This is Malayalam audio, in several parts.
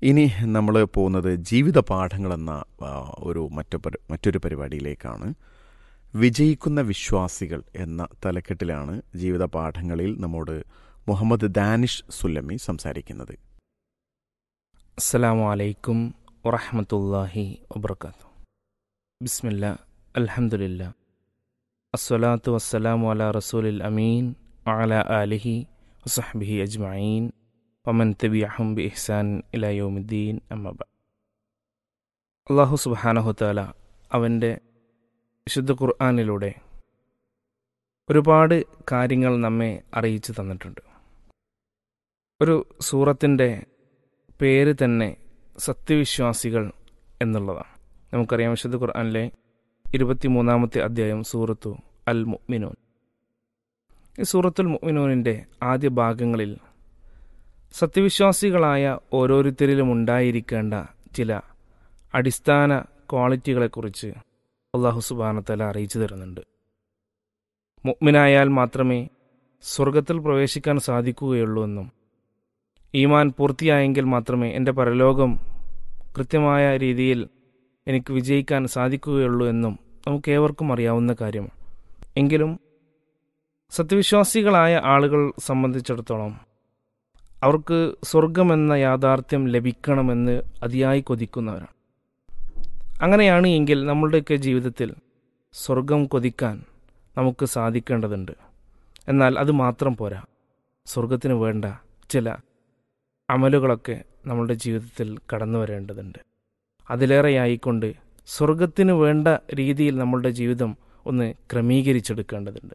ഇനി നമ്മൾ പോകുന്നത് ജീവിത പാഠങ്ങളെന്ന ആ, ഒരു മറ്റു പരി- മറ്റൊരു പരിപാടിയിലേക്കാണ് വിജയിക്കുന്ന വിശ്വാസികൾ എന്ന തലക്കെട്ടിലാണ് ജീവിത പാഠങ്ങളിൽ നമ്മോട് മുഹമ്മദ് ദാനിഷ് സുല്ലമി സംസാരിക്കുന്നത് അസ്സലാമു അലൈക്കും വറഹമത്തല്ലാഹി വബർക്കാത്തു ബിസ്മില്ല അൽഹംദുലില്ല അസ്സലാത്തു വസ്സലാമു അല റസൂലിൽ അമീൻ അല ആലിഹി വസഹ്ബിഹി അജ്മഈൻ വമൻ തബിഅഹും ബി ഇഹ്സാൻ ഇലാ യൗമിദ്ദീൻ അമ്മബ അള്ളാഹു സുബ്ഹാനഹു തആല അവൻ്റെ വിശുദ്ധ ഖുർആനിലൂടെ ഒരുപാട് കാര്യങ്ങൾ നമ്മെ അറിയിച്ചു തന്നിട്ടുണ്ട് ഒരു സൂറത്തിൻ്റെ പേര് തന്നെ സത്യവിശ്വാസികൾ എന്നുള്ളതാണ് നമുക്കറിയാം വിശുദ്ധ ഖുർആനിലെ ഇരുപത്തിമൂന്നാമത്തെ അധ്യായം സൂറത്തു അൽ മുഅ്മിനൂൻ ഈ സൂറത്തുൽ മുഅ്മിനൂനിൻ്റെ ആദ്യ ഭാഗങ്ങളിൽ സത്യവിശ്വാസികളായ ഓരോരുത്തരിലും ഉണ്ടായിരിക്കേണ്ട ചില അടിസ്ഥാന ക്വാളിറ്റികളെക്കുറിച്ച് അള്ളാഹു സുബാനത്തല അറിയിച്ചു തരുന്നുണ്ട് മുഅ്മിനായാൽ മാത്രമേ സ്വർഗത്തിൽ പ്രവേശിക്കാൻ സാധിക്കുകയുള്ളൂ എന്നും ഈമാൻ പൂർത്തിയായെങ്കിൽ മാത്രമേ എൻ്റെ പരലോകം കൃത്യമായ രീതിയിൽ എനിക്ക് വിജയിക്കാൻ സാധിക്കുകയുള്ളൂ എന്നും നമുക്ക് ഏവർക്കും അറിയാവുന്ന കാര്യമാണ് എങ്കിലും സത്യവിശ്വാസികളായ ആളുകൾ സംബന്ധിച്ചിടത്തോളം അവർക്ക് സ്വർഗമെന്ന യാഥാർത്ഥ്യം ലഭിക്കണമെന്ന് അതിയായി കൊതിക്കുന്നവരാണ് അങ്ങനെയാണ് എങ്കിൽ നമ്മളുടെയൊക്കെ ജീവിതത്തിൽ സ്വർഗം കൊതിക്കാൻ നമുക്ക് സാധിക്കേണ്ടതുണ്ട് എന്നാൽ അത് മാത്രം പോരാ സ്വർഗത്തിന് വേണ്ട ചില അമലുകളൊക്കെ നമ്മളുടെ ജീവിതത്തിൽ കടന്നു വരേണ്ടതുണ്ട് അതിലേറെയായിക്കൊണ്ട് സ്വർഗത്തിന് വേണ്ട രീതിയിൽ നമ്മളുടെ ജീവിതം ഒന്ന് ക്രമീകരിച്ചെടുക്കേണ്ടതുണ്ട്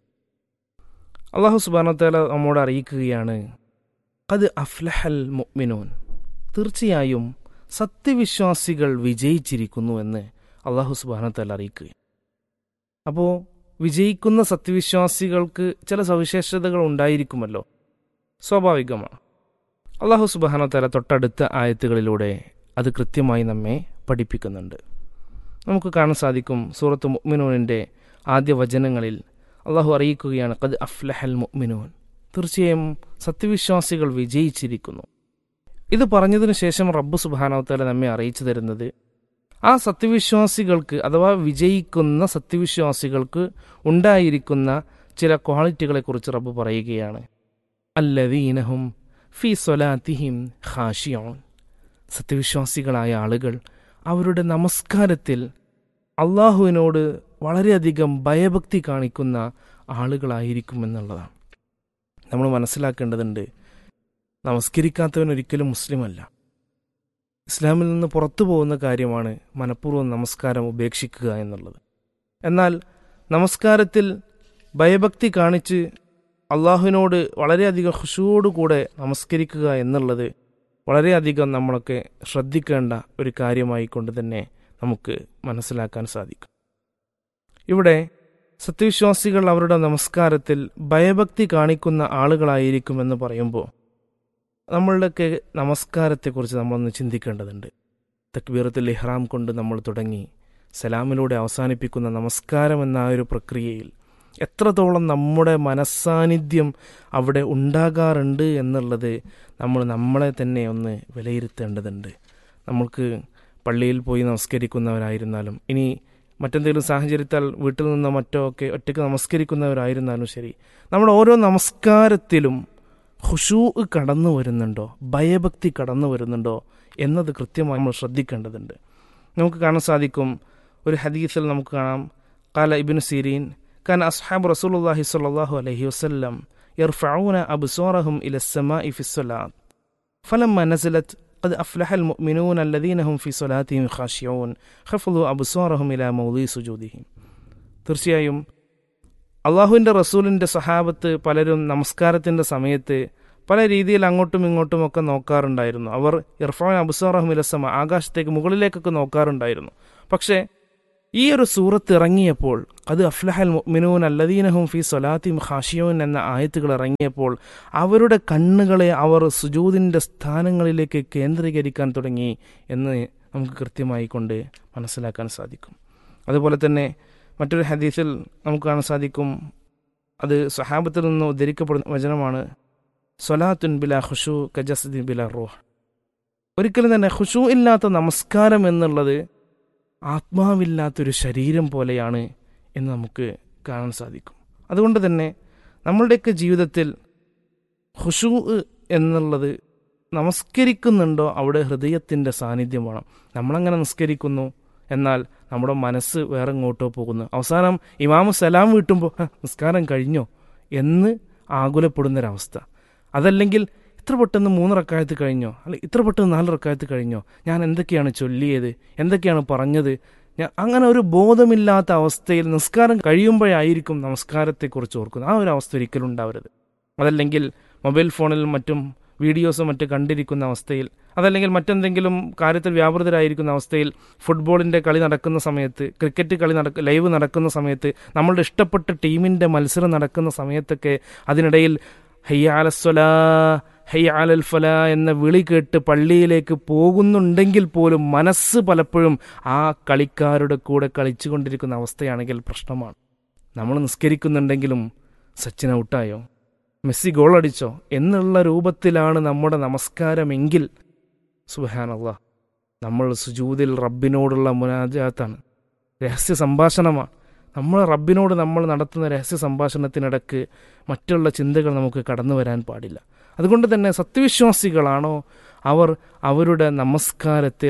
അള്ളാഹു സുബാനത്താല നമ്മോട് അറിയിക്കുകയാണ് അത് അഫ്ലഹൽ മുഅ്മിനൂൻ തീർച്ചയായും സത്യവിശ്വാസികൾ വിജയിച്ചിരിക്കുന്നു എന്ന് അള്ളാഹു സുബാനത്താല അറിയിക്കുക അപ്പോൾ വിജയിക്കുന്ന സത്യവിശ്വാസികൾക്ക് ചില സവിശേഷതകൾ ഉണ്ടായിരിക്കുമല്ലോ സ്വാഭാവികമാണ് അള്ളാഹു സുബാനത്തല തൊട്ടടുത്ത ആയത്തുകളിലൂടെ അത് കൃത്യമായി നമ്മെ പഠിപ്പിക്കുന്നുണ്ട് നമുക്ക് കാണാൻ സാധിക്കും സൂറത്ത് മുഅ്മിനൂനിൻ്റെ ആദ്യ വചനങ്ങളിൽ അള്ളാഹു അറിയിക്കുകയാണ് കത് അഫ്ലഹൽ മുഅ്മിനൂൻ തീർച്ചയായും സത്യവിശ്വാസികൾ വിജയിച്ചിരിക്കുന്നു ഇത് പറഞ്ഞതിനു ശേഷം റബ്ബ് സുബാനവത്തല നമ്മെ അറിയിച്ചു തരുന്നത് ആ സത്യവിശ്വാസികൾക്ക് അഥവാ വിജയിക്കുന്ന സത്യവിശ്വാസികൾക്ക് ഉണ്ടായിരിക്കുന്ന ചില ക്വാളിറ്റികളെക്കുറിച്ച് റബ്ബ് പറയുകയാണ് അല്ലദീനഹും ഫി സ്വലാത്തിഹിം ഖാഷിയോൺ സത്യവിശ്വാസികളായ ആളുകൾ അവരുടെ നമസ്കാരത്തിൽ അള്ളാഹുവിനോട് വളരെയധികം ഭയഭക്തി കാണിക്കുന്ന ആളുകളായിരിക്കുമെന്നുള്ളതാണ് നമ്മൾ മനസ്സിലാക്കേണ്ടതുണ്ട് നമസ്കരിക്കാത്തവൻ ഒരിക്കലും മുസ്ലിമല്ല ഇസ്ലാമിൽ നിന്ന് പുറത്തു പോകുന്ന കാര്യമാണ് മനഃപൂർവ്വം നമസ്കാരം ഉപേക്ഷിക്കുക എന്നുള്ളത് എന്നാൽ നമസ്കാരത്തിൽ ഭയഭക്തി കാണിച്ച് അള്ളാഹുവിനോട് വളരെയധികം ഖുശുവോടുകൂടെ നമസ്കരിക്കുക എന്നുള്ളത് വളരെയധികം നമ്മളൊക്കെ ശ്രദ്ധിക്കേണ്ട ഒരു കാര്യമായി കൊണ്ട് തന്നെ നമുക്ക് മനസ്സിലാക്കാൻ സാധിക്കും ഇവിടെ സത്യവിശ്വാസികൾ അവരുടെ നമസ്കാരത്തിൽ ഭയഭക്തി കാണിക്കുന്ന ആളുകളായിരിക്കുമെന്ന് പറയുമ്പോൾ നമ്മളുടെയൊക്കെ നമസ്കാരത്തെക്കുറിച്ച് നമ്മളൊന്ന് ചിന്തിക്കേണ്ടതുണ്ട് തക്ബീറത്തുൽ ഇഹ്റാം കൊണ്ട് നമ്മൾ തുടങ്ങി സലാമിലൂടെ അവസാനിപ്പിക്കുന്ന നമസ്കാരം എന്ന ആ ഒരു പ്രക്രിയയിൽ എത്രത്തോളം നമ്മുടെ മനസ്സാന്നിധ്യം അവിടെ ഉണ്ടാകാറുണ്ട് എന്നുള്ളത് നമ്മൾ നമ്മളെ തന്നെ ഒന്ന് വിലയിരുത്തേണ്ടതുണ്ട് നമ്മൾക്ക് പള്ളിയിൽ പോയി നമസ്കരിക്കുന്നവരായിരുന്നാലും ഇനി മറ്റെന്തെങ്കിലും സാഹചര്യത്താൽ വീട്ടിൽ നിന്നോ മറ്റോ ഒക്കെ ഒറ്റയ്ക്ക് നമസ്കരിക്കുന്നവരായിരുന്നാലും ശരി നമ്മുടെ ഓരോ നമസ്കാരത്തിലും ഹുഷൂ കടന്നു വരുന്നുണ്ടോ ഭയഭക്തി കടന്നു വരുന്നുണ്ടോ എന്നത് കൃത്യമായി നമ്മൾ ശ്രദ്ധിക്കേണ്ടതുണ്ട് നമുക്ക് കാണാൻ സാധിക്കും ഒരു ഹദീസിൽ നമുക്ക് കാണാം കാല ഇബിൻ സീരീൻ كان أصحاب رسول الله صلى الله عليه وسلم يرفعون أبصارهم إلى السماء في الصلاة فلما نزلت قد أفلح المؤمنون الذين هم في صلاتهم خاشعون خفضوا أبصارهم إلى موضع سجودهم തീർച്ചയായും അള്ളാഹുവിൻ്റെ റസൂലിൻ്റെ സഹാബത്ത് പലരും നമസ്കാരത്തിൻ്റെ സമയത്ത് പല രീതിയിൽ അങ്ങോട്ടും ഇങ്ങോട്ടും ഒക്കെ നോക്കാറുണ്ടായിരുന്നു അവർ ഇർഫാൻ അബുസാറഹുമിലസമ ആകാശത്തേക്ക് മുകളിലേക്കൊക്കെ നോക്കാറുണ്ടായിരുന്നു പക്ഷേ ഈ ഒരു സൂറത്ത് ഇറങ്ങിയപ്പോൾ അത് അഫ്ലഹൽ മിനൂൻ അല്ലദീനഹും ഫി സൊലാത്തിം ഖാഷിയോൻ എന്ന ആയത്തുകൾ ഇറങ്ങിയപ്പോൾ അവരുടെ കണ്ണുകളെ അവർ സുജൂദിൻ്റെ സ്ഥാനങ്ങളിലേക്ക് കേന്ദ്രീകരിക്കാൻ തുടങ്ങി എന്ന് നമുക്ക് കൃത്യമായി കൊണ്ട് മനസ്സിലാക്കാൻ സാധിക്കും അതുപോലെ തന്നെ മറ്റൊരു ഹദീസിൽ നമുക്ക് കാണാൻ സാധിക്കും അത് സഹാബത്തിൽ നിന്ന് ഉദ്ധരിക്കപ്പെടുന്ന വചനമാണ് സൊലാത്തുൻ ബില ഖുഷു കജസ്ദിൻ ബില റോഹ് ഒരിക്കലും തന്നെ ഖുഷു ഇല്ലാത്ത നമസ്കാരം എന്നുള്ളത് ആത്മാവില്ലാത്തൊരു ശരീരം പോലെയാണ് എന്ന് നമുക്ക് കാണാൻ സാധിക്കും അതുകൊണ്ട് തന്നെ നമ്മളുടെയൊക്കെ ജീവിതത്തിൽ ഖുഷു എന്നുള്ളത് നമസ്കരിക്കുന്നുണ്ടോ അവിടെ ഹൃദയത്തിൻ്റെ സാന്നിധ്യം വേണം നമ്മളങ്ങനെ നിസ്കരിക്കുന്നു എന്നാൽ നമ്മുടെ മനസ്സ് വേറെ എങ്ങോട്ടോ പോകുന്നു അവസാനം ഇമാമു സലാം വീട്ടുമ്പോൾ "ഹ, നിസ്കാരം കഴിഞ്ഞോ എന്ന് ആകുലപ്പെടുന്നൊരവസ്ഥ അതല്ലെങ്കിൽ ഇത്ര പെട്ടെന്ന് മൂന്ന് റക്കായത്ത് കഴിഞ്ഞോ അല്ലെ ഇത്ര പെട്ടെന്ന് നാല് റക്കായത്ത് കഴിഞ്ഞോ ഞാൻ എന്തൊക്കെയാണ് ചൊല്ലിയത് എന്തൊക്കെയാണ് പറഞ്ഞത് ഞാൻ അങ്ങനെ ഒരു ബോധമില്ലാത്ത അവസ്ഥയിൽ നിസ്കാരം കഴിയുമ്പോഴായിരിക്കും നമസ്കാരത്തെക്കുറിച്ച് ഓർക്കുന്നത് ആ ഒരു അവസ്ഥ ഒരിക്കലും ഉണ്ടാവരുത് അതല്ലെങ്കിൽ മൊബൈൽ ഫോണിലും മറ്റും വീഡിയോസും മറ്റും കണ്ടിരിക്കുന്ന അവസ്ഥയിൽ അതല്ലെങ്കിൽ മറ്റെന്തെങ്കിലും കാര്യത്തിൽ വ്യാപൃതരായിരിക്കുന്ന അവസ്ഥയിൽ ഫുട്ബോളിൻ്റെ കളി നടക്കുന്ന സമയത്ത് ക്രിക്കറ്റ് കളി നടക്ക ലൈവ് നടക്കുന്ന സമയത്ത് നമ്മളുടെ ഇഷ്ടപ്പെട്ട ടീമിൻ്റെ മത്സരം നടക്കുന്ന സമയത്തൊക്കെ അതിനിടയിൽ ഹയ്യാലസ്വലാ ഹയ്യാലൽ ഫല എന്ന വിളി കേട്ട് പള്ളിയിലേക്ക് പോകുന്നുണ്ടെങ്കിൽ പോലും മനസ്സ് പലപ്പോഴും ആ കളിക്കാരുടെ കൂടെ കളിച്ചുകൊണ്ടിരിക്കുന്ന അവസ്ഥയാണെങ്കിൽ പ്രശ്നമാണ് നമ്മൾ നിസ്കരിക്കുന്നുണ്ടെങ്കിലും സച്ചിൻ ഔട്ടായോ മെസ്സി ഗോൾ അടിച്ചോ എന്നുള്ള രൂപത്തിലാണ് നമ്മുടെ നമസ്കാരമെങ്കിൽ സുബഹാനല്ല നമ്മൾ സുജൂതിൽ റബ്ബിനോടുള്ള മുനാജാത്താണ് രഹസ്യ സംഭാഷണമാണ് നമ്മൾ റബ്ബിനോട് നമ്മൾ നടത്തുന്ന രഹസ്യ സംഭാഷണത്തിനിടക്ക് മറ്റുള്ള ചിന്തകൾ നമുക്ക് കടന്നു വരാൻ പാടില്ല അതുകൊണ്ട് തന്നെ സത്യവിശ്വാസികളാണോ അവർ അവരുടെ നമസ്കാരത്തിൽ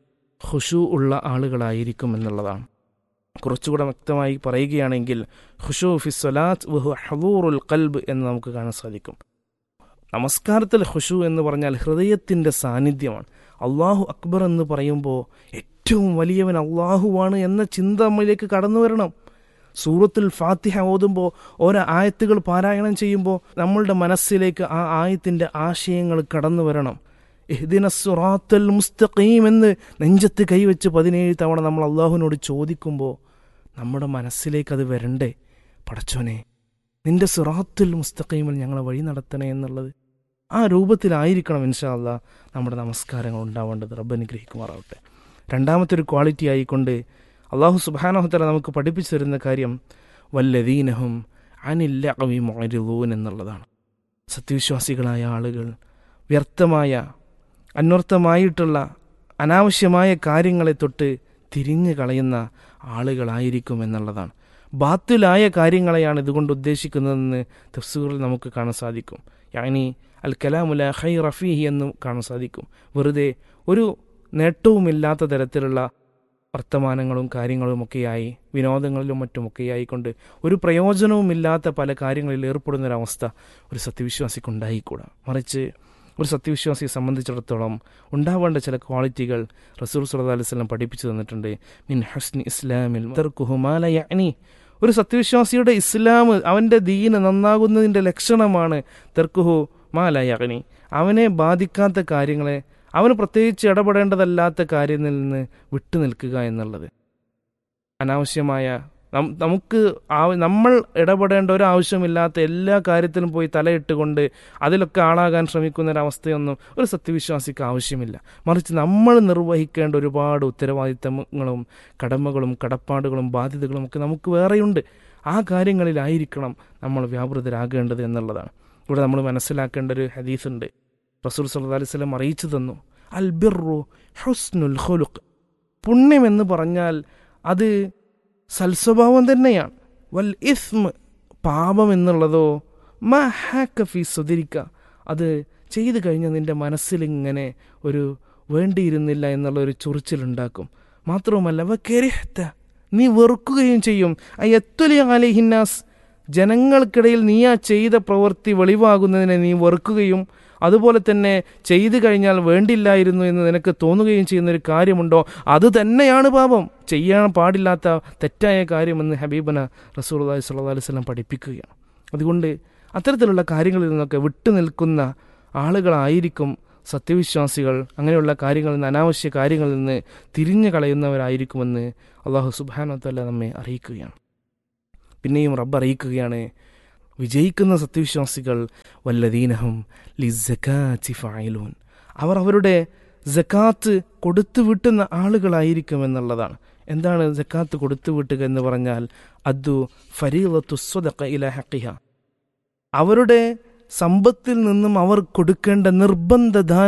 ഹുഷു ഉള്ള ആളുകളായിരിക്കും എന്നുള്ളതാണ് കുറച്ചുകൂടെ വ്യക്തമായി പറയുകയാണെങ്കിൽ ഹുഷു ഫി സ്വലാത്ത് വഹു ഹദൂറുൽ കൽബ് എന്ന് നമുക്ക് കാണാൻ സാധിക്കും നമസ്കാരത്തിൽ ഹുഷു എന്ന് പറഞ്ഞാൽ ഹൃദയത്തിൻ്റെ സാന്നിധ്യമാണ് അള്ളാഹു അക്ബർ എന്ന് പറയുമ്പോൾ ഏറ്റവും വലിയവൻ അള്ളാഹുവാണ് എന്ന ചിന്ത നമ്മളിലേക്ക് കടന്നു വരണം സൂറത്തുൽ ഫാത്തിഹ ഓതുമ്പോൾ ഓരോ ആയത്തുകൾ പാരായണം ചെയ്യുമ്പോൾ നമ്മളുടെ മനസ്സിലേക്ക് ആ ആയത്തിൻ്റെ ആശയങ്ങൾ കടന്നു വരണം ഇഹ്ദിന സുറാത്തൽ മുസ്തഖീം എന്ന് നെഞ്ചത്ത് കൈവച്ച് പതിനേഴ് തവണ നമ്മൾ അള്ളാഹുവിനോട് ചോദിക്കുമ്പോൾ നമ്മുടെ മനസ്സിലേക്ക് അത് വരണ്ടേ പടച്ചോനെ നിന്റെ സുറാത്തുൽ മുസ്തഖീമിൽ ഞങ്ങളെ വഴി നടത്തണേ എന്നുള്ളത് ആ രൂപത്തിലായിരിക്കണം ഇൻഷാ അല്ലാ നമ്മുടെ നമസ്കാരങ്ങൾ ഉണ്ടാവേണ്ടത് റബ്ബ് അനുഗ്രഹിക്കുമാറാവട്ടെ രണ്ടാമത്തെ ഒരു ക്വാളിറ്റി ആയിക്കൊണ്ട് അള്ളാഹു സുബാനഹുത്തല നമുക്ക് പഠിപ്പിച്ചു തരുന്ന കാര്യം വല്ലദീനഹും അനില്ല കവി മൊരുലൂൻ എന്നുള്ളതാണ് സത്യവിശ്വാസികളായ ആളുകൾ വ്യർത്ഥമായ അന്വർത്ഥമായിട്ടുള്ള അനാവശ്യമായ കാര്യങ്ങളെ തൊട്ട് തിരിഞ്ഞു കളയുന്ന ആളുകളായിരിക്കും എന്നുള്ളതാണ് ബാത്തിലായ കാര്യങ്ങളെയാണ് ഇതുകൊണ്ട് ഉദ്ദേശിക്കുന്നതെന്ന് തഫ്സൂറിൽ നമുക്ക് കാണാൻ സാധിക്കും യാനി അൽ കലാമുല ഹൈ റഫീഹി എന്നും കാണാൻ സാധിക്കും വെറുതെ ഒരു നേട്ടവുമില്ലാത്ത തരത്തിലുള്ള വർത്തമാനങ്ങളും കാര്യങ്ങളുമൊക്കെയായി വിനോദങ്ങളിലും മറ്റുമൊക്കെയായിക്കൊണ്ട് ഒരു പ്രയോജനവുമില്ലാത്ത പല കാര്യങ്ങളിൽ ഏർപ്പെടുന്നൊരവസ്ഥ ഒരു സത്യവിശ്വാസിക്ക് ഉണ്ടായിക്കൂടാ മറിച്ച് ഒരു സത്യവിശ്വാസിയെ സംബന്ധിച്ചിടത്തോളം ഉണ്ടാവേണ്ട ചില ക്വാളിറ്റികൾ റസൂൽ സല്ലല്ലാഹു അലൈഹി വസല്ലം പഠിപ്പിച്ചു തന്നിട്ടുണ്ട് മിൻ ഹസ്നി ഇസ്ലാമിൽ തർക്കുഹുമാല യഅനി ഒരു സത്യവിശ്വാസിയുടെ ഇസ്ലാം അവൻ്റെ ദീന് നന്നാകുന്നതിൻ്റെ ലക്ഷണമാണ് തെർക്കുഹു മാല യഅനി അവനെ ബാധിക്കാത്ത കാര്യങ്ങളെ അവന് പ്രത്യേകിച്ച് ഇടപെടേണ്ടതല്ലാത്ത കാര്യത്തിൽ നിന്ന് വിട്ടു നിൽക്കുക എന്നുള്ളത് അനാവശ്യമായ നം- നമുക്ക് ആവ- നമ്മൾ ഇടപെടേണ്ട ഒരു ആവശ്യമില്ലാത്ത എല്ലാ കാര്യത്തിലും പോയി തലയിട്ടുകൊണ്ട് അതിലൊക്കെ ആളാകാൻ ശ്രമിക്കുന്ന ഒരവസ്ഥയൊന്നും ഒരു സത്യവിശ്വാസിക്ക് ആവശ്യമില്ല മറിച്ച് നമ്മൾ നിർവഹിക്കേണ്ട ഒരുപാട് ഉത്തരവാദിത്തങ്ങളും കടമകളും കടപ്പാടുകളും ബാധ്യതകളും ഒക്കെ നമുക്ക് വേറെയുണ്ട് ആ കാര്യങ്ങളിലായിരിക്കണം നമ്മൾ വ്യാപൃതരാകേണ്ടത് എന്നുള്ളതാണ് ഇവിടെ നമ്മൾ മനസ്സിലാക്കേണ്ട ഒരു ഹദീസ് ഉണ്ട് റസൂൽ സല്ലല്ലാഹു അലൈഹി വസല്ലം അറിയിച്ചു തന്നു അൽ ബിർറു ഹുസ്നുൽ ഖുലുഖ് പുണ്യം എന്ന് പറഞ്ഞാൽ അത് സൽസ്വഭാവം തന്നെയാണ് വൽ ഇസ്മ് പാപം എന്നുള്ളതോ മാ ഹാക്ക ഫി സുതിരിക്ക അത് ചെയ്തു കഴിഞ്ഞാൽ നിന്റെ മനസ്സിലിങ്ങനെ ഒരു വേണ്ടിയിരുന്നില്ല എന്നുള്ള ഒരു ചൊറിച്ചിലുണ്ടാക്കും മാത്രവുമല്ല വ കെരിഹ്ത നീ വെറുക്കുകയും ചെയ്യും അയ്യത്തുലി അലിഹിന്നാസ് ജനങ്ങൾക്കിടയിൽ നീ ആ ചെയ്ത പ്രവൃത്തി വെളിവാകുന്നതിനെ നീ വെറുക്കുകയും അതുപോലെ തന്നെ ചെയ്തു കഴിഞ്ഞാൽ വേണ്ടില്ലായിരുന്നു എന്ന് നിനക്ക് തോന്നുകയും ചെയ്യുന്ന ഒരു കാര്യമുണ്ടോ അത് തന്നെയാണ് പാപം ചെയ്യാൻ പാടില്ലാത്ത തെറ്റായ കാര്യമെന്ന് ഹബീബന റസൂൽ അലൈഹി സ്വല്ലാ അലൈഹി സ്വലം പഠിപ്പിക്കുകയാണ് അതുകൊണ്ട് അത്തരത്തിലുള്ള കാര്യങ്ങളിൽ നിന്നൊക്കെ വിട്ടു നിൽക്കുന്ന ആളുകളായിരിക്കും സത്യവിശ്വാസികൾ അങ്ങനെയുള്ള കാര്യങ്ങളിൽ നിന്ന് അനാവശ്യ കാര്യങ്ങളിൽ നിന്ന് തിരിഞ്ഞു കളയുന്നവരായിരിക്കുമെന്ന് അള്ളാഹു സുബാനത്തല്ല നമ്മെ അറിയിക്കുകയാണ് പിന്നെയും റബ്ബ് അറിയിക്കുകയാണ് വിജയിക്കുന്ന സത്യവിശ്വാസികൾ വല്ലദീനഹും ലിസക്കാത്തി ഫായിലൂൻ അവർ അവരുടെ ജക്കാത്ത് കൊടുത്തു വിട്ടുന്ന ആളുകളായിരിക്കും എന്നുള്ളതാണ് എന്താണ് ജക്കാത്ത് കൊടുത്തു വിട്ടുക എന്ന് പറഞ്ഞാൽ അദ്ദു ഫരീലത്തു സ്വദഖ ഇല ഹക്കിഹ അവരുടെ സമ്പത്തിൽ നിന്നും അവർ കൊടുക്കേണ്ട നിർബന്ധ ദാനം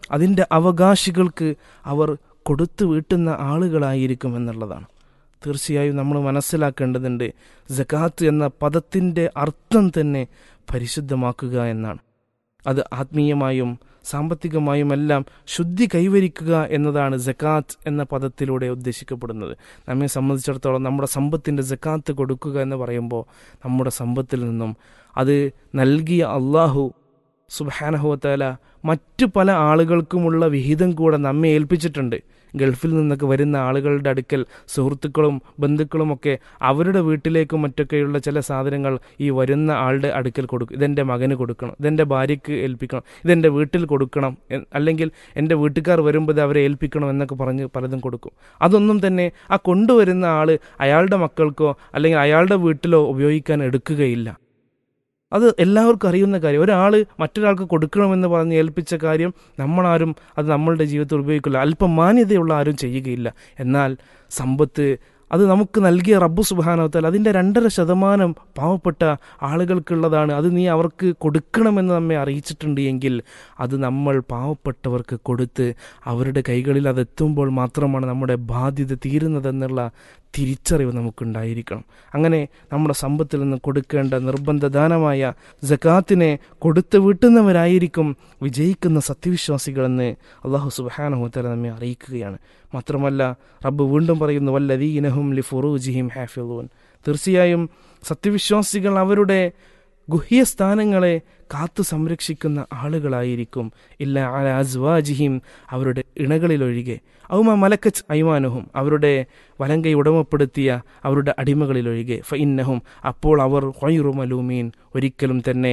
അതിൻ്റെ അവകാശികൾക്ക് അവർ കൊടുത്തു വീട്ടുന്ന ആളുകളായിരിക്കും എന്നുള്ളതാണ് തീർച്ചയായും നമ്മൾ മനസ്സിലാക്കേണ്ടതുണ്ട് ജക്കാത്ത് എന്ന പദത്തിൻ്റെ അർത്ഥം തന്നെ പരിശുദ്ധമാക്കുക എന്നാണ് അത് ആത്മീയമായും സാമ്പത്തികമായും എല്ലാം ശുദ്ധി കൈവരിക്കുക എന്നതാണ് ജക്കാത്ത് എന്ന പദത്തിലൂടെ ഉദ്ദേശിക്കപ്പെടുന്നത് നമ്മെ സംബന്ധിച്ചിടത്തോളം നമ്മുടെ സമ്പത്തിൻ്റെ ജക്കാത്ത് കൊടുക്കുക എന്ന് പറയുമ്പോൾ നമ്മുടെ സമ്പത്തിൽ നിന്നും അത് നൽകിയ അള്ളാഹു സുബാനഹുവത്താല മറ്റു പല ആളുകൾക്കുമുള്ള വിഹിതം കൂടെ നമ്മെ ഏൽപ്പിച്ചിട്ടുണ്ട് ഗൾഫിൽ നിന്നൊക്കെ വരുന്ന ആളുകളുടെ അടുക്കൽ സുഹൃത്തുക്കളും ബന്ധുക്കളുമൊക്കെ അവരുടെ വീട്ടിലേക്കും മറ്റൊക്കെയുള്ള ചില സാധനങ്ങൾ ഈ വരുന്ന ആളുടെ അടുക്കൽ കൊടുക്കും ഇതെൻ്റെ മകന് കൊടുക്കണം ഇതെൻ്റെ ഭാര്യയ്ക്ക് ഏൽപ്പിക്കണം ഇതെൻ്റെ വീട്ടിൽ കൊടുക്കണം എ- അല്ലെങ്കിൽ എൻ്റെ വീട്ടുകാർ വരുമ്പോൾ ഇത് അവരെ ഏൽപ്പിക്കണം എന്നൊക്കെ പറഞ്ഞ് പലതും കൊടുക്കും അതൊന്നും തന്നെ ആ കൊണ്ടുവരുന്ന ആൾ അയാളുടെ മക്കൾക്കോ അല്ലെങ്കിൽ അയാളുടെ വീട്ടിലോ ഉപയോഗിക്കാൻ എടുക്കുകയില്ല അത് എല്ലാവർക്കും അറിയുന്ന കാര്യം ഒരാൾ മറ്റൊരാൾക്ക് കൊടുക്കണമെന്ന് പറഞ്ഞ് ഏൽപ്പിച്ച കാര്യം നമ്മളാരും അത് നമ്മളുടെ ജീവിതത്തിൽ ഉപയോഗിക്കില്ല അല്പം മാന്യതയുള്ള ആരും ചെയ്യുകയില്ല എന്നാൽ സമ്പത്ത് അത് നമുക്ക് നൽകിയ റബ്ബു സുബാനവത്താൽ അതിൻ്റെ രണ്ടര ശതമാനം പാവപ്പെട്ട ആളുകൾക്കുള്ളതാണ് അത് നീ അവർക്ക് കൊടുക്കണമെന്ന് നമ്മെ അറിയിച്ചിട്ടുണ്ട് എങ്കിൽ അത് നമ്മൾ പാവപ്പെട്ടവർക്ക് കൊടുത്ത് അവരുടെ കൈകളിൽ അതെത്തുമ്പോൾ മാത്രമാണ് നമ്മുടെ ബാധ്യത തീരുന്നതെന്നുള്ള തിരിച്ചറിവ് നമുക്കുണ്ടായിരിക്കണം അങ്ങനെ നമ്മുടെ സമ്പത്തിൽ നിന്ന് കൊടുക്കേണ്ട നിർബന്ധദാനമായ ജക്കാത്തിനെ കൊടുത്തു വീട്ടുന്നവരായിരിക്കും വിജയിക്കുന്ന സത്യവിശ്വാസികളെന്ന് അള്ളാഹു സുബാനഹുത്തല നമ്മെ അറിയിക്കുകയാണ് മാത്രമല്ല റബ്ബ് വീണ്ടും പറയുന്നു വല്ലദീനഹും ലി ഫുറൂജിഹിം ഹാഫിളൂൻ തീർച്ചയായും സത്യവിശ്വാസികൾ അവരുടെ ഗുഹ്യസ്ഥാനങ്ങളെ കാത്തു സംരക്ഷിക്കുന്ന ആളുകളായിരിക്കും ഇല്ല അല അസ്വാജിഹിം അവരുടെ ഇണകളിലൊഴികെ ഔമ മലക്കച്ച് ഐമാനുഹും അവരുടെ വലങ്കൈ ഉടമപ്പെടുത്തിയ അവരുടെ ഫ ഇന്നഹും അപ്പോൾ അവർ ഹൊയ്റു മലൂമീൻ ഒരിക്കലും തന്നെ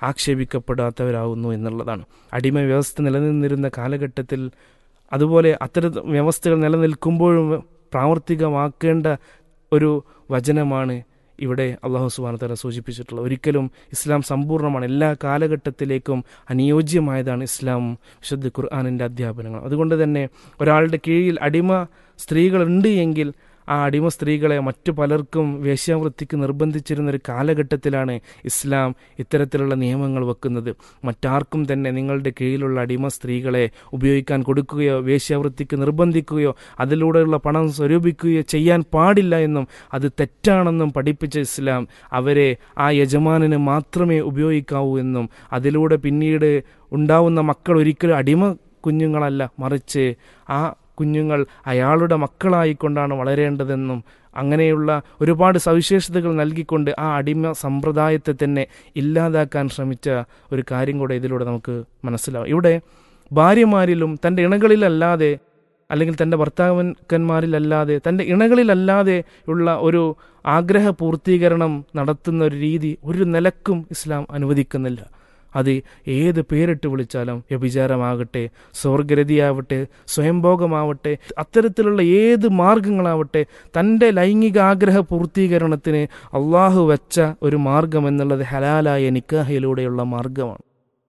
ആക്ഷേപിക്കപ്പെടാത്തവരാകുന്നു എന്നുള്ളതാണ് അടിമ വ്യവസ്ഥ നിലനിന്നിരുന്ന കാലഘട്ടത്തിൽ അതുപോലെ അത്തരം വ്യവസ്ഥകൾ നിലനിൽക്കുമ്പോഴും പ്രാവർത്തികമാക്കേണ്ട ഒരു വചനമാണ് ഇവിടെ അള്ളാഹു സുബാനത്തല സൂചിപ്പിച്ചിട്ടുള്ളത് ഒരിക്കലും ഇസ്ലാം സമ്പൂർണ്ണമാണ് എല്ലാ കാലഘട്ടത്തിലേക്കും അനുയോജ്യമായതാണ് ഇസ്ലാം വിശുദ്ധ ഖുർആാനിൻ്റെ അധ്യാപനങ്ങൾ അതുകൊണ്ട് തന്നെ ഒരാളുടെ കീഴിൽ അടിമ സ്ത്രീകളുണ്ട് എങ്കിൽ ആ അടിമ സ്ത്രീകളെ മറ്റു പലർക്കും വേശ്യാവൃത്തിക്ക് നിർബന്ധിച്ചിരുന്ന ഒരു കാലഘട്ടത്തിലാണ് ഇസ്ലാം ഇത്തരത്തിലുള്ള നിയമങ്ങൾ വെക്കുന്നത് മറ്റാർക്കും തന്നെ നിങ്ങളുടെ കീഴിലുള്ള അടിമ സ്ത്രീകളെ ഉപയോഗിക്കാൻ കൊടുക്കുകയോ വേശ്യാവൃത്തിക്ക് നിർബന്ധിക്കുകയോ അതിലൂടെയുള്ള പണം സ്വരൂപിക്കുകയോ ചെയ്യാൻ പാടില്ല എന്നും അത് തെറ്റാണെന്നും പഠിപ്പിച്ച ഇസ്ലാം അവരെ ആ യജമാനന് മാത്രമേ ഉപയോഗിക്കാവൂ എന്നും അതിലൂടെ പിന്നീട് ഉണ്ടാവുന്ന മക്കൾ ഒരിക്കലും അടിമ കുഞ്ഞുങ്ങളല്ല മറിച്ച് ആ കുഞ്ഞുങ്ങൾ അയാളുടെ മക്കളായിക്കൊണ്ടാണ് വളരേണ്ടതെന്നും അങ്ങനെയുള്ള ഒരുപാട് സവിശേഷതകൾ നൽകിക്കൊണ്ട് ആ അടിമ സമ്പ്രദായത്തെ തന്നെ ഇല്ലാതാക്കാൻ ശ്രമിച്ച ഒരു കാര്യം കൂടെ ഇതിലൂടെ നമുക്ക് മനസ്സിലാവും ഇവിടെ ഭാര്യമാരിലും തൻ്റെ ഇണകളിലല്ലാതെ അല്ലെങ്കിൽ തൻ്റെ ഭർത്താവൻകന്മാരിലല്ലാതെ തൻ്റെ ഇണകളിലല്ലാതെ ഉള്ള ഒരു ആഗ്രഹ പൂർത്തീകരണം നടത്തുന്ന ഒരു രീതി ഒരു നിലക്കും ഇസ്ലാം അനുവദിക്കുന്നില്ല അത് ഏത് പേരിട്ട് വിളിച്ചാലും വ്യഭിചാരമാകട്ടെ സ്വർഗരതിയാവട്ടെ സ്വയംഭോഗമാവട്ടെ അത്തരത്തിലുള്ള ഏത് മാർഗങ്ങളാവട്ടെ തൻ്റെ ലൈംഗിക ആഗ്രഹ പൂർത്തീകരണത്തിന് അള്ളാഹു വെച്ച ഒരു മാർഗം എന്നുള്ളത് ഹലാലായ നിക്കാഹയിലൂടെയുള്ള മാർഗമാണ്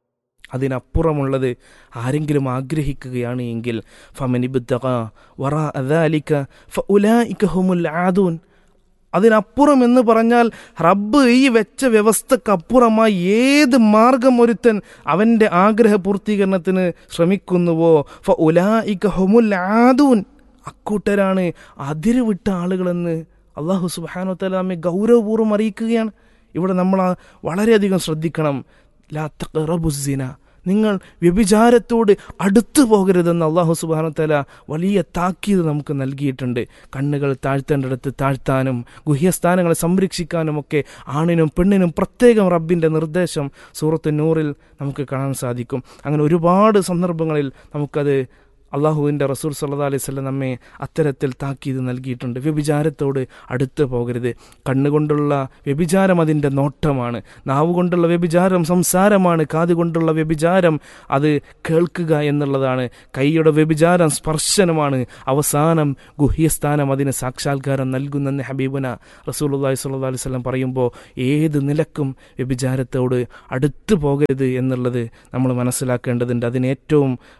അതിനപ്പുറമുള്ളത് ആരെങ്കിലും ആഗ്രഹിക്കുകയാണ് എങ്കിൽ ഫമനിബുദ്ദ വറ അദാലിക്ക ഫ ഉലായിക്കഹുമുൽ ആദൂൻ അതിനപ്പുറം എന്ന് പറഞ്ഞാൽ റബ്ബ് ഈ വെച്ച വ്യവസ്ഥക്കപ്പുറമായി ഏത് മാർഗം ഒരുത്തൻ അവൻ്റെ ആഗ്രഹ പൂർത്തീകരണത്തിന് ശ്രമിക്കുന്നുവോ ഫ ഉലായിക ഹുമുൽ ആദൂൻ അക്കൂട്ടരാണ് അതിരുവിട്ട ആളുകളെന്ന് അള്ളാഹു സുബാനോ തലാമെ ഗൗരവപൂർവ്വം അറിയിക്കുകയാണ് ഇവിടെ നമ്മൾ ആ വളരെയധികം ശ്രദ്ധിക്കണം ലാ തഖറബുസിന നിങ്ങൾ വ്യഭിചാരത്തോട് അടുത്തു പോകരുതെന്ന് അള്ളാഹു സുബാനത്തല വലിയ താക്കീത് നമുക്ക് നൽകിയിട്ടുണ്ട് കണ്ണുകൾ താഴ്ത്തേണ്ടടുത്ത് താഴ്ത്താനും ഗുഹ്യസ്ഥാനങ്ങളെ സംരക്ഷിക്കാനുമൊക്കെ ആണിനും പെണ്ണിനും പ്രത്യേകം റബ്ബിൻ്റെ നിർദ്ദേശം സൂറത്ത് നൂറിൽ നമുക്ക് കാണാൻ സാധിക്കും അങ്ങനെ ഒരുപാട് സന്ദർഭങ്ങളിൽ നമുക്കത് അള്ളാഹുവിൻ്റെ റസൂൽ സല്ലാ അലൈഹി സ്വലം നമ്മെ അത്തരത്തിൽ താക്കീത് നൽകിയിട്ടുണ്ട് വ്യഭിചാരത്തോട് അടുത്ത് പോകരുത് കണ്ണുകൊണ്ടുള്ള വ്യഭിചാരം അതിൻ്റെ നോട്ടമാണ് നാവ് കൊണ്ടുള്ള വ്യഭിചാരം സംസാരമാണ് കാതുകൊണ്ടുള്ള വ്യഭിചാരം അത് കേൾക്കുക എന്നുള്ളതാണ് കൈയുടെ വ്യഭിചാരം സ്പർശനമാണ് അവസാനം ഗുഹ്യസ്ഥാനം അതിന് സാക്ഷാത്കാരം നൽകുന്നെന്ന് ഹബീബുന റസൂൽ അള്ളാഹി സ്വല്ലാ അലൈഹി സ്വലം പറയുമ്പോൾ ഏത് നിലക്കും വ്യഭിചാരത്തോട് അടുത്ത് പോകരുത് എന്നുള്ളത് നമ്മൾ മനസ്സിലാക്കേണ്ടതുണ്ട് അതിന് ഏറ്റവും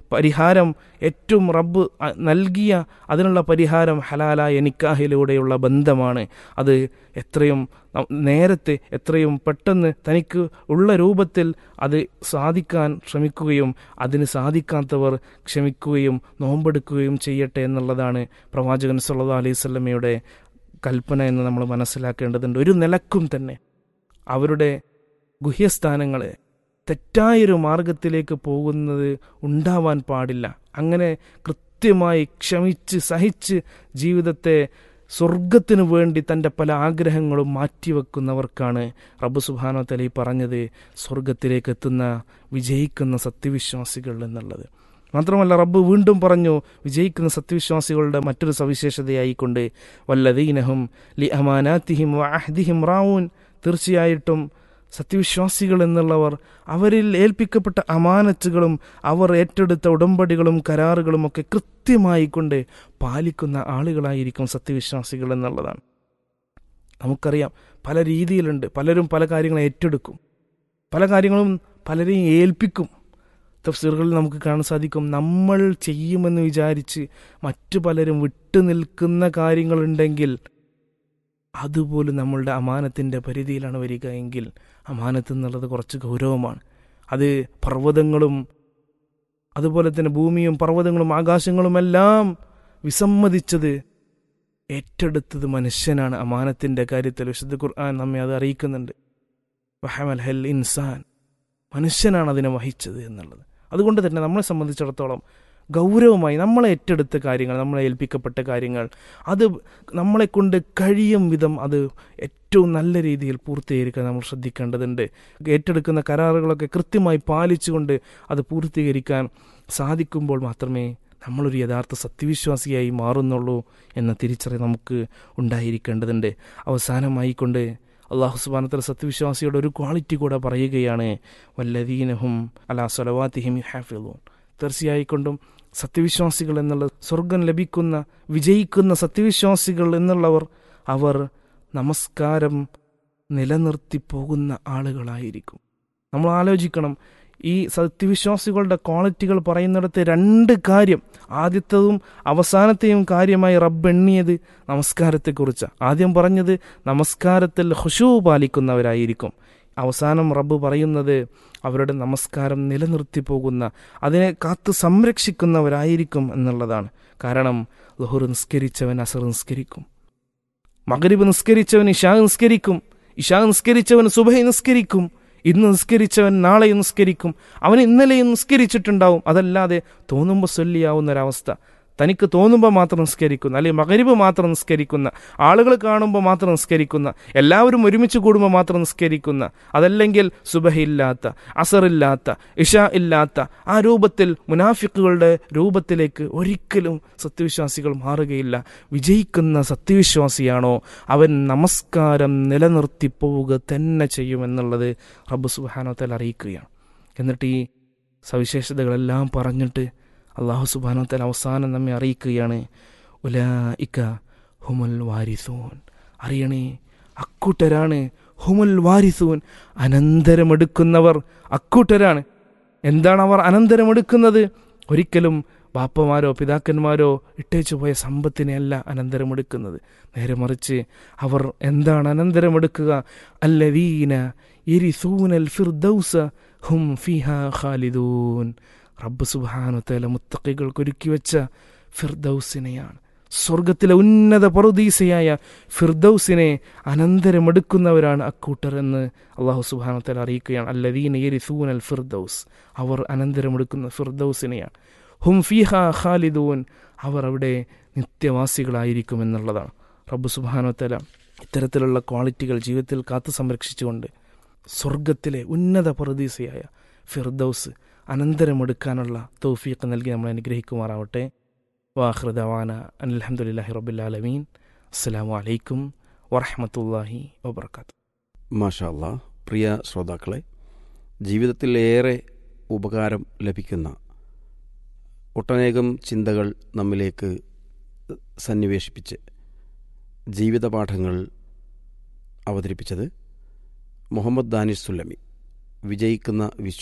പരിഹാരം ഏറ്റവും റബ്ബ് അ- നൽകിയ അതിനുള്ള പരിഹാരം ഹലാലായ നിക്കാഹിലൂടെയുള്ള ബന്ധമാണ് അത് എത്രയും ന- നേരത്തെ എത്രയും പെട്ടെന്ന് തനിക്ക് ഉള്ള രൂപത്തിൽ അത് സാധിക്കാൻ ശ്രമിക്കുകയും അതിന് സാധിക്കാത്തവർ ക്ഷമിക്കുകയും നോമ്പെടുക്കുകയും ചെയ്യട്ടെ എന്നുള്ളതാണ് പ്രവാചകൻ സല്ലല്ലാഹു അലൈഹി സ്വലമയുടെ കൽപ്പന എന്ന് നമ്മൾ മനസ്സിലാക്കേണ്ടതുണ്ട് ഒരു നിലക്കും തന്നെ അവരുടെ ഗുഹ്യസ്ഥാനങ്ങളെ തെറ്റായൊരു മാർഗത്തിലേക്ക് പോകുന്നത് ഉണ്ടാവാൻ പാടില്ല അങ്ങനെ കൃത്യമായി ക്ഷമിച്ച് സഹിച്ച് ജീവിതത്തെ സ്വർഗത്തിനു വേണ്ടി തൻ്റെ പല ആഗ്രഹങ്ങളും മാറ്റിവെക്കുന്നവർക്കാണ് റബ്ബ് സുബാനോ തലി പറഞ്ഞത് സ്വർഗത്തിലേക്ക് എത്തുന്ന വിജയിക്കുന്ന സത്യവിശ്വാസികൾ എന്നുള്ളത് മാത്രമല്ല റബ്ബ് വീണ്ടും പറഞ്ഞു വിജയിക്കുന്ന സത്യവിശ്വാസികളുടെ മറ്റൊരു സവിശേഷതയായിക്കൊണ്ട് വല്ലദീനഹും ലി അമാനാത്തിഹിം വഅഹ്ദിഹിം റാവൂൻ തീർച്ചയായിട്ടും സത്യവിശ്വാസികൾ എന്നുള്ളവർ അവരിൽ ഏൽപ്പിക്കപ്പെട്ട അമാനത്തുകളും അവർ ഏറ്റെടുത്ത ഉടമ്പടികളും കരാറുകളും ഒക്കെ കൃത്യമായി കൊണ്ട് പാലിക്കുന്ന ആളുകളായിരിക്കും സത്യവിശ്വാസികൾ എന്നുള്ളതാണ് നമുക്കറിയാം പല രീതിയിലുണ്ട് പലരും പല കാര്യങ്ങളും ഏറ്റെടുക്കും പല കാര്യങ്ങളും പലരെയും ഏൽപ്പിക്കും തഫ്സീറുകളിൽ നമുക്ക് കാണാൻ സാധിക്കും നമ്മൾ ചെയ്യുമെന്ന് വിചാരിച്ച് മറ്റു പലരും വിട്ടു നിൽക്കുന്ന കാര്യങ്ങളുണ്ടെങ്കിൽ അതുപോലും നമ്മളുടെ അമാനത്തിൻ്റെ പരിധിയിലാണ് വരിക എങ്കിൽ അമാനത്ത് എന്നുള്ളത് കുറച്ച് ഗൗരവമാണ് അത് പർവ്വതങ്ങളും അതുപോലെ തന്നെ ഭൂമിയും പർവ്വതങ്ങളും ആകാശങ്ങളുമെല്ലാം വിസമ്മതിച്ചത് ഏറ്റെടുത്തത് മനുഷ്യനാണ് അമാനത്തിൻ്റെ കാര്യത്തിൽ വിശുദ്ധ ഖുർആൻ നമ്മെ അത് അറിയിക്കുന്നുണ്ട് വഹമൽ ഹൽ ഇൻസാൻ മനുഷ്യനാണ് അതിനെ വഹിച്ചത് എന്നുള്ളത് അതുകൊണ്ട് തന്നെ നമ്മളെ സംബന്ധിച്ചിടത്തോളം ഗൗരവമായി നമ്മളെ ഏറ്റെടുത്ത കാര്യങ്ങൾ നമ്മളെ ഏൽപ്പിക്കപ്പെട്ട കാര്യങ്ങൾ അത് നമ്മളെ കൊണ്ട് കഴിയും വിധം അത് ഏറ്റവും നല്ല രീതിയിൽ പൂർത്തീകരിക്കാൻ നമ്മൾ ശ്രദ്ധിക്കേണ്ടതുണ്ട് ഏറ്റെടുക്കുന്ന കരാറുകളൊക്കെ കൃത്യമായി പാലിച്ചുകൊണ്ട് അത് പൂർത്തീകരിക്കാൻ സാധിക്കുമ്പോൾ മാത്രമേ നമ്മളൊരു യഥാർത്ഥ സത്യവിശ്വാസിയായി മാറുന്നുള്ളൂ എന്ന തിരിച്ചറിവ് നമുക്ക് ഉണ്ടായിരിക്കേണ്ടതുണ്ട് അവസാനമായി കൊണ്ട് അള്ളാഹു സുബാനത്തല സത്യവിശ്വാസിയുടെ ഒരു ക്വാളിറ്റി കൂടെ പറയുകയാണ് വല്ലദീനഹും അലാ സ്വലവാത്തിഹിം ഹാഫിളൂൻ തീർച്ചയായിക്കൊണ്ടും സത്യവിശ്വാസികൾ എന്നുള്ള സ്വർഗം ലഭിക്കുന്ന വിജയിക്കുന്ന സത്യവിശ്വാസികൾ എന്നുള്ളവർ അവർ നമസ്കാരം നിലനിർത്തി പോകുന്ന ആളുകളായിരിക്കും നമ്മൾ ആലോചിക്കണം ഈ സത്യവിശ്വാസികളുടെ ക്വാളിറ്റികൾ പറയുന്നിടത്ത് രണ്ട് കാര്യം ആദ്യത്തതും അവസാനത്തെയും കാര്യമായി റബ്ബ് എണ്ണിയത് നമസ്കാരത്തെക്കുറിച്ച് ആദ്യം പറഞ്ഞത് നമസ്കാരത്തിൽ ഹുഷു പാലിക്കുന്നവരായിരിക്കും അവസാനം റബ്ബ് പറയുന്നത് അവരുടെ നമസ്കാരം നിലനിർത്തി പോകുന്ന അതിനെ കാത്തു സംരക്ഷിക്കുന്നവരായിരിക്കും എന്നുള്ളതാണ് കാരണം ലഹുർ നിസ്കരിച്ചവൻ അസർ നിസ്കരിക്കും മകരിബ് നിസ്കരിച്ചവൻ ഇഷാ നിസ്കരിക്കും ഇഷാ നിസ്കരിച്ചവൻ സുബഹി നിസ്കരിക്കും ഇന്ന് നിസ്കരിച്ചവൻ നാളെ നിസ്കരിക്കും അവൻ ഇന്നലെയും നിസ്കരിച്ചിട്ടുണ്ടാവും അതല്ലാതെ തോന്നുമ്പോൾ ചൊല്ലിയാവുന്ന ഒരവസ്ഥ തനിക്ക് തോന്നുമ്പോൾ മാത്രം നിസ്കരിക്കുന്ന അല്ലെങ്കിൽ മകരിബ് മാത്രം നിസ്കരിക്കുന്ന ആളുകൾ കാണുമ്പോൾ മാത്രം നിസ്കരിക്കുന്ന എല്ലാവരും ഒരുമിച്ച് കൂടുമ്പോൾ മാത്രം നിസ്കരിക്കുന്ന അതല്ലെങ്കിൽ സുബഹയില്ലാത്ത അസറില്ലാത്ത ഇഷ ഇല്ലാത്ത ആ രൂപത്തിൽ മുനാഫിക്കുകളുടെ രൂപത്തിലേക്ക് ഒരിക്കലും സത്യവിശ്വാസികൾ മാറുകയില്ല വിജയിക്കുന്ന സത്യവിശ്വാസിയാണോ അവൻ നമസ്കാരം നിലനിർത്തി പോവുക തന്നെ ചെയ്യുമെന്നുള്ളത് റബ്ബ് സുബാനോത്തൽ അറിയിക്കുകയാണ് എന്നിട്ട് ഈ സവിശേഷതകളെല്ലാം പറഞ്ഞിട്ട് അള്ളാഹു സുബാനോത്തൽ അവസാനം നമ്മെ അറിയിക്കുകയാണ് ഉലാ ഇക്ക ഹുമുൽ വാരിസൂൻ അറിയണേ അക്കൂട്ടരാണ് ഹുമുൽ വാരിസൂൻ അനന്തരമെടുക്കുന്നവർ അക്കൂട്ടരാണ് എന്താണ് അവർ അനന്തരമെടുക്കുന്നത് ഒരിക്കലും ബാപ്പമാരോ പിതാക്കന്മാരോ ഇട്ടേച്ചു പോയ സമ്പത്തിനെയല്ല അനന്തരമെടുക്കുന്നത് നേരെ മറിച്ച് അവർ എന്താണ് അനന്തരമെടുക്കുക അല്ലവീന ഇരിസൂനൽ ഫിർദൗസ ഹും ഫിഹ ഖാലിദൂൻ റബ്ബ് സുബാനുത്തേല മുത്തക്കികൾക്ക് ഒരുക്കി വെച്ച ഫിർദൌസിനെയാണ് സ്വർഗത്തിലെ ഉന്നത പറുദീസയായ ഫിർദൌസിനെ അനന്തരമെടുക്കുന്നവരാണ് അക്കൂട്ടർ എന്ന് അള്ളാഹു സുബാനുത്തേല അറിയിക്കുകയാണ് അല്ലദീന യരിസൂൻ അൽ ഫിർദൌസ് അവർ അനന്തരമെടുക്കുന്ന ഫിർദൌസിനെയാണ് ഹും ഫിഹ ഖാലിദൂൻ അവർ അവിടെ നിത്യവാസികളായിരിക്കും എന്നുള്ളതാണ് റബ്ബ് സുബാനുത്തേല ഇത്തരത്തിലുള്ള ക്വാളിറ്റികൾ ജീവിതത്തിൽ കാത്തു സംരക്ഷിച്ചുകൊണ്ട് സ്വർഗത്തിലെ ഉന്നത പ്രതീസയായ ഫിർദൌസ് അനന്തരമെടുക്കാനുള്ള തൗഫീഖ് നൽകി നമ്മൾ അനുഗ്രഹിക്കുമാറാവട്ടെ വാഹൃദവാന അലഹമുല്ലാഹി റബുല്ലാലമീൻ അസ്സാം വലൈക്കും വറഹമത്തല്ലാഹി വബർക്കാത്തു മാഷാല്ല പ്രിയ ശ്രോതാക്കളെ ജീവിതത്തിൽ ഏറെ ഉപകാരം ലഭിക്കുന്ന ഒട്ടനേകം ചിന്തകൾ നമ്മിലേക്ക് സന്നിവേശിപ്പിച്ച് ജീവിതപാഠങ്ങൾ അവതരിപ്പിച്ചത് മുഹമ്മദ് ദാനിഷ് സുല്ലമി വിജയിക്കുന്ന വിശ്വ